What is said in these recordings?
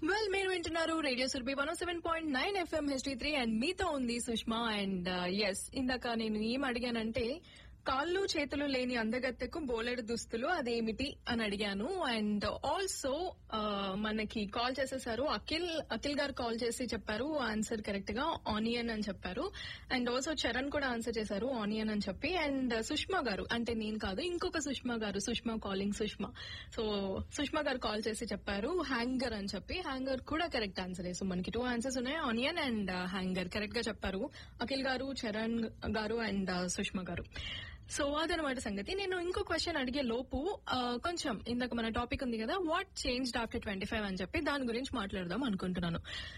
well మీరు వింటున్నారు radio Surabhi one seven point nine FM HD three and మీతో ఉంది సుష్మా అండ్ ఎస్ ఇందాక నేను ఏం అడిగానంటే కాళ్ళు చేతులు లేని అందగత్తెకు బోలెడు దుస్తులు అదేమిటి అని అడిగాను అండ్ ఆల్సో మనకి కాల్ చేసేసారు అఖిల్ అఖిల్ గారు కాల్ చేసి చెప్పారు ఆన్సర్ కరెక్ట్ గా ఆనియన్ అని చెప్పారు అండ్ ఆల్సో చరణ్ కూడా ఆన్సర్ చేశారు ఆనియన్ అని చెప్పి అండ్ సుష్మా గారు అంటే నేను కాదు ఇంకొక Sushma garu Sushma calling Sushma so Sushma garu call చేసి చెప్పారు హ్యాంగర్ అని చెప్పి హ్యాంగర్ కూడా కరెక్ట్ ఆన్సర్ సో మనకి టూ ఆన్సర్స్ ఉన్నాయి ఆనియన్ అండ్ హ్యాంగర్ కరెక్ట్ గా చెప్పారు అఖిల్ గారు చరణ్ గారు అండ్ సుష్మా గారు సో అదనమాట సంగతి నేను ఇంకో క్వశ్చన్ అడిగే లోపు ఆ, కొంచెం ఇందాక మన టాపిక్ ఉంది కదా what change after twenty five అని చెప్పి దాని గురించి మాట్లాడదాం అనుకుంటున్నాను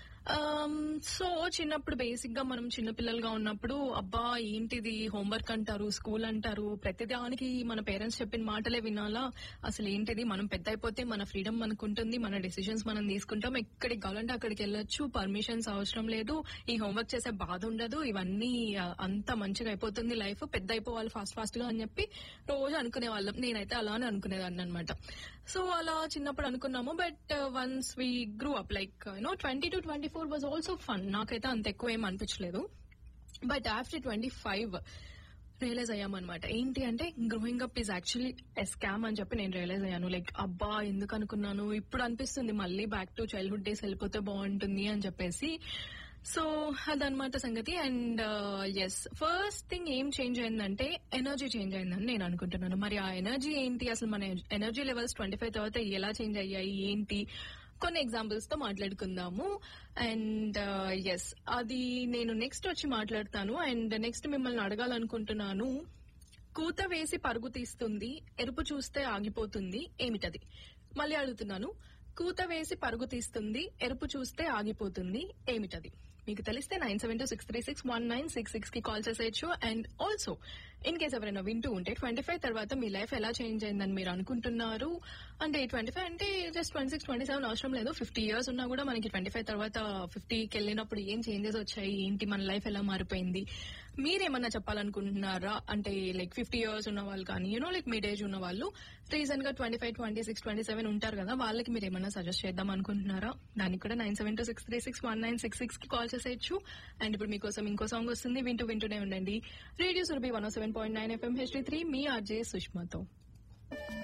సో చిన్నప్పుడు బేసిక్ గా మనం చిన్నపిల్లలుగా ఉన్నప్పుడు అబ్బా ఏంటిది హోంవర్క్ అంటారు స్కూల్ అంటారు ప్రతిదానికి మన పేరెంట్స్ చెప్పిన మాటలే వినాలా అసలు ఏంటిది మనం పెద్ద అయిపోతే మన ఫ్రీడమ్ మనకు ఉంటుంది మన డెసిషన్స్ మనం తీసుకుంటాం ఎక్కడికి కావాలంటే అక్కడికి వెళ్ళొచ్చు పర్మిషన్స్ అవసరం లేదు ఈ హోంవర్క్ చేసే బాధ ఉండదు ఇవన్నీ ఆ, అంత మంచిగా అయిపోతుంది లైఫ్ పెద్ద అయిపోవాలి ఫాస్ట్ ఫాస్ట్ గా అని చెప్పి రోజు అనుకునే వాళ్ళం నేనైతే అలానే అనుకునేదాన్ని అనమాట సో అలా చిన్నప్పుడు అనుకున్నాము but once we grew up like no twenty to twenty four was also fun నాకైతే అంత ఎక్కువ ఏం అనిపించలేదు but after twenty five realize అయ్యామన్నమాట ఏంటి అంటే growing up is actually a scam అని చెప్పి నేను రియలైజ్ అయ్యాను లైక్ అబ్బా ఎందుకు అనుకున్నాను ఇప్పుడు అనిపిస్తుంది మళ్ళీ బ్యాక్ టు చైల్డ్హుడ్ డేస్ వెళ్ళిపోతే బాగుంటుంది అని చెప్పేసి సో అదనమాట సంగతి అండ్ ఎస్ ఫస్ట్ థింగ్ ఏం చేంజ్ అయిందంటే ఎనర్జీ చేంజ్ అయిందని నేను అనుకుంటున్నాను మరి ఆ ఎనర్జీ ఏంటి అసలు మన ఎనర్జీ లెవెల్స్ ట్వంటీ ఫైవ్ తర్వాత ఎలా చేంజ్ అయ్యాయి ఏంటి కొన్ని ఎగ్జాంపుల్స్ తో మాట్లాడుకుందాము అండ్ ఎస్ అది నేను నెక్స్ట్ వచ్చి మాట్లాడతాను అండ్ నెక్స్ట్ మిమ్మల్ని అడగాలనుకుంటున్నాను కూత వేసి పరుగు తీస్తుంది ఎరుపు చూస్తే ఆగిపోతుంది ఏమిటది మళ్ళీ అడుగుతున్నాను కూత వేసి పరుగు తీస్తుంది ఎరుపు చూస్తే ఆగిపోతుంది ఏమిటది మీకు తెలిస్తే nine seven two six three six one nine six six కి కాల్ చేసేయచ్చు అండ్ ఆల్సో ఇన్ కేస్ ఎవరైనా వింటూ ఉంటే ట్వంటీ ఫైవ్ తర్వాత మీ లైఫ్ ఎలా చేంజ్ అయిందని మీరు అనుకుంటున్నారు అంటే ట్వంటీ ఫైవ్ అంటే just twenty six twenty seven అవసరం లేదు ఫిఫ్టీ ఇయర్స్ ఉన్నా కూడా మనకి ట్వంటీ ఫైవ్ తర్వాత ఫిఫ్టీకి వెళ్ళినప్పుడు ఏం చేంజెస్ వచ్చాయి ఏంటి మన లైఫ్ ఎలా మారిపోయింది మీరేమన్నా చెప్పాలనుకుంటున్నారా అంటే లైక్ ఫిఫ్టీ ఇయర్స్ ఉన్న వాళ్ళు కానీ యూనో లైక్ మిడ్ ఏజ్ ఉన్న వాళ్ళు రీసెంట్ గా twenty five twenty six twenty seven ఉంటారు కదా వాళ్ళకి మీరు ఏమన్నా సజెస్ట్ చేద్దాం అనుకుంటున్నారా దానికి కూడా nine seven two six three six one nine six six కి కాల్ చేసేయచ్చు అండ్ ఇప్పుడు మీకోసం ఇంకో సాంగ్ వస్తుంది వింటూ వింటూనే ఉండండి radio Surabhi one seven point nine FM HD three మీ ఆర్జే సుష్మాతో